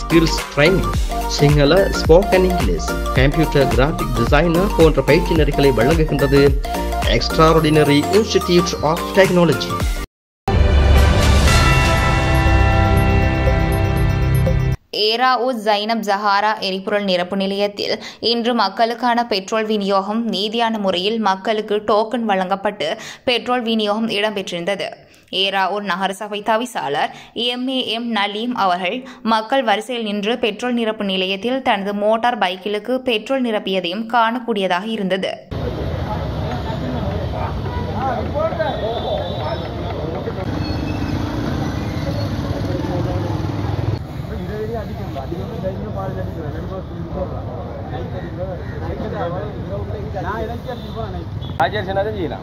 skills training Sinhala spoken English computer graphic designer போன்ற பயிற்சி நெறிகளை வழங்குகின்றது extraordinary institute of technology Eravur Zainab Zahara எரிபொருள் நிரப்பு நிலையத்தில் இன்று மக்களுக்கான பெட்ரோல் விநியோகம் நீதியான முறையில் மக்களுக்கு டோக்கன் வழங்கப்பட்டு பெட்ரோல் விநியோகம் இடம்பெற்றிருந்தது ஏராவூர் நகரசபை தவிசாளர் எம்ஏஎம் நலீம் அவர்கள் மக்கள் வரிசையில் நின்று பெட்ரோல் நிரப்பு நிலையத்தில் தனது மோட்டார் பைக்கிலுக்கு பெட்ரோல் நிரப்பியதையும் காணக்கூடியதாக இருந்தது ராஜேஷ் என்ன செய்யலாம்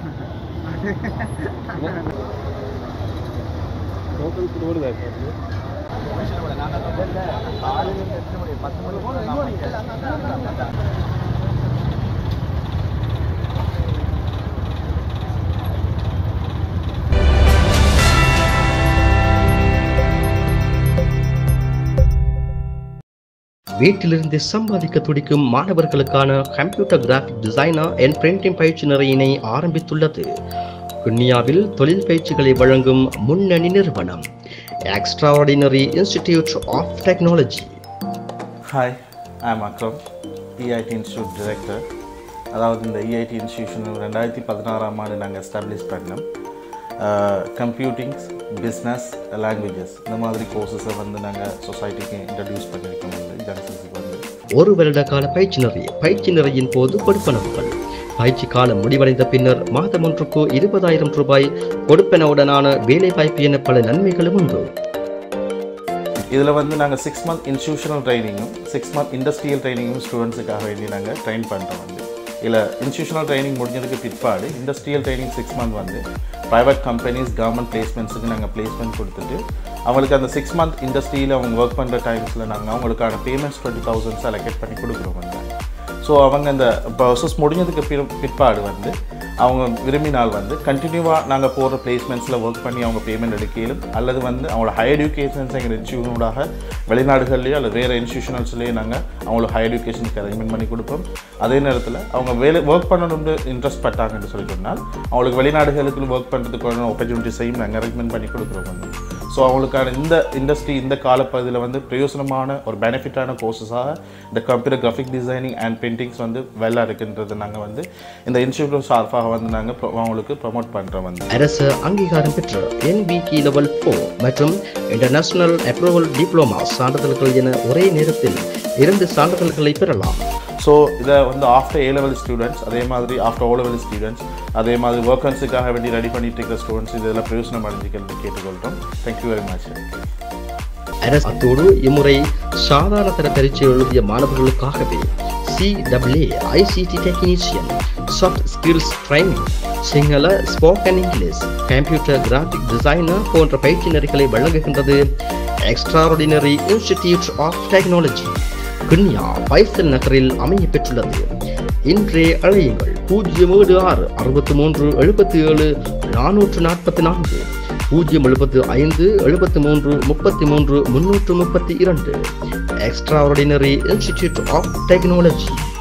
வீட்டிலிருந்து சம்பாதிக்க துடிக்கும் மாணவர்களுக்கான computer graphic designer and printing பயிற்சி நிறையினை ஆரம்பித்துள்ளது குன்னியாவில் தொழில் பயிற்சிகளை வழங்கும் முன்னணி நிறுவனம் extraordinary institute of technology hi I'm Akram EIT institute director அதாவது இந்த இஐடி இன்ஸ்டியூஷன் ரெண்டாயிரத்தி பதினாறாம் ஆண்டு நாங்கள் எஸ்டாப்ளிஷ் பண்ணோம் கம்ப்யூட்டிங்ஸ் பிஸ்னஸ் லாங்குவேஜஸ் இந்த மாதிரி கோர்சஸை வந்து நாங்கள் சொசைட்டிக்கு இன்ட்ரடியூஸ் பண்ணியிருக்கோம் வந்து ஜங்ஷன்ஸுக்கு வந்து ஒரு வருட கால பயிற்சி நிறை பயிற்சி நிறையின் போது கொடுப்பனவுகள் பயிற்சி காலம் முடிவடைந்த பின்னர் மாதம் ஒன்றுக்கு இருபதாயிரம் ரூபாய் கொடுப்பனவுடனான வேலை வாய்ப்பு என பல நன்மைகளும் உண்டு இதில் வந்து நாங்கள் சிக்ஸ் மந்த் இன்ஸ்டியூஷனல் ட்ரைனிங்கும் சிக்ஸ் மந்த் இண்டஸ்ட்ரியல் ட்ரைனிங்கும் ஸ்டூடெண்ட்ஸுக்காக வேண்டி நாங்கள் ட்ரெயின் பண்ணுறோம் வந்து இதில் இன்ஸ்டியூஷனல் ட்ரைனிங் முடிஞ்சதுக்கு பிற்பாடு இண்டஸ்ட்ரியல் ட்ரைனிங் சிக்ஸ் மந்த் வந்து ப்ரைவேட் கம்பெனிஸ் கவர்மெண்ட் பிளேஸ்மெண்ட்ஸுக்கு நாங்கள் பிளேஸ்மெண்ட் கொடுத்துட்டு அவங்களுக்கு அந்த சிக்ஸ் மந்த் இண்டஸ்ட்ரியில் அவங்க ஒர்க் பண்ணுற டைம்ஸில் நாங்கள் அவங்களுக்கான பேமெண்ட்ஸ் டுவெண்ட்டி தௌசண்ட்ஸ் அலோகேட் பண்ணி கொடுக்குறோம் வந்து ஸோ அவங்க இந்த ப்ராசஸ் முடிஞ்சதுக்கு பிற பிற்பாடு வந்து அவங்க விரும்பினால் வந்து கண்டினியூவாக நாங்கள் போடுற பிளேஸ்மெண்ட்ஸில் ஒர்க் பண்ணி அவங்க பேமெண்ட் எடுக்கலும் அல்லது வந்து அவங்களோட ஹையர் எஜுகேஷன்ஸ் எங்கள் இன்ஸ்டியூஷனோடாக வெளிநாடுகள்லேயோ அல்லது வேறு இன்ஸ்டியூஷனல்ஸ்லேயே நாங்கள் அவங்களோட ஹையர் எஜுகேஷனுக்கு அரேஞ்ச்மெண்ட் பண்ணி கொடுப்போம் அதே நேரத்தில் அவங்க வேலை ஒர்க் பண்ணணும்னு இன்ட்ரெஸ்ட் பட்டாங்கன்னு சொல்லி சொன்னால் அவங்களுக்கு வெளிநாடுகளுக்கு ஒர்க் பண்ணுறதுக்கான ஆப்பர்ச்சுனிட்டிஸையும் நாங்கள் அரேஞ்ச்மெண்ட் பண்ணி கொடுக்குறோம் வந்து ஸோ அவங்களுக்கான இந்த இண்டஸ்ட்ரி இந்த காலப்பகுதியில் வந்து பிரயோசனமான ஒரு பெனிஃபிட்டான கோர்சஸாக இந்த computer graphic designing and paintings வந்து வெல்லாக இருக்குன்றது நாங்கள் வந்து இந்த இன்ஸ்டியூட் சார்பாக வந்து நாங்கள் அவங்களுக்கு ப்ரொமோட் பண்ணுறோம் வந்து அரசு அங்கீகாரம் பெற்ற என்பிகி லெவல் ஃபோர் மற்றும் இன்டர்நேஷனல் அப்ரூவல் டிப்ளமா சான்றிதழ்கள் என ஒரே நேரத்தில் இரண்டு சான்றிதழ்களை பெறலாம் ஸோ இதை வந்து ஆஃப்டர் ஏ லெவல் ஸ்டூடெண்ட்ஸ் அதே மாதிரி ஆஃப்டர் ஓ லெவல் ஸ்டூடெண்ட்ஸ் அதே மாதிரி ஒர்க்கர்ஸுக்காக வேண்டி ரெடி பண்ணிட்டு இருக்கிற ஸ்டூடெண்ட்ஸ் இதெல்லாம் பிரயோசனம் அடைஞ்சிக்கிறது கேட்டுக்கொள்கிறோம் தேங்க்யூ வெரி மச் அரசு அத்தோடு இம்முறை சாதாரண தர பரீட்சை எழுதிய மாணவர்களுக்காகவே CW ICT technician soft skills training Sinhala spoken English computer graphic designer போன்ற பயிற்சி நெறிகளை வழங்குகின்றது extraordinary institute of technology Kinniya Faisal நகரில் அமைய பெற்றுள்ளது இன்றைய அழையுங்கள் பூஜ்ஜியம் ஏழு ஆறு அறுபத்தி மூன்று எழுபத்தி ஏழு நானூற்று நாற்பத்தி நான்கு பூஜ்ஜியம் எழுபத்து ஐந்து எழுபத்தி மூன்று முப்பத்தி மூன்று முன்னூற்று முப்பத்தி இரண்டு எக்ஸ்ட்ராஆர்டினரி இன்ஸ்டிடியூட் ஆஃப் டெக்னாலஜி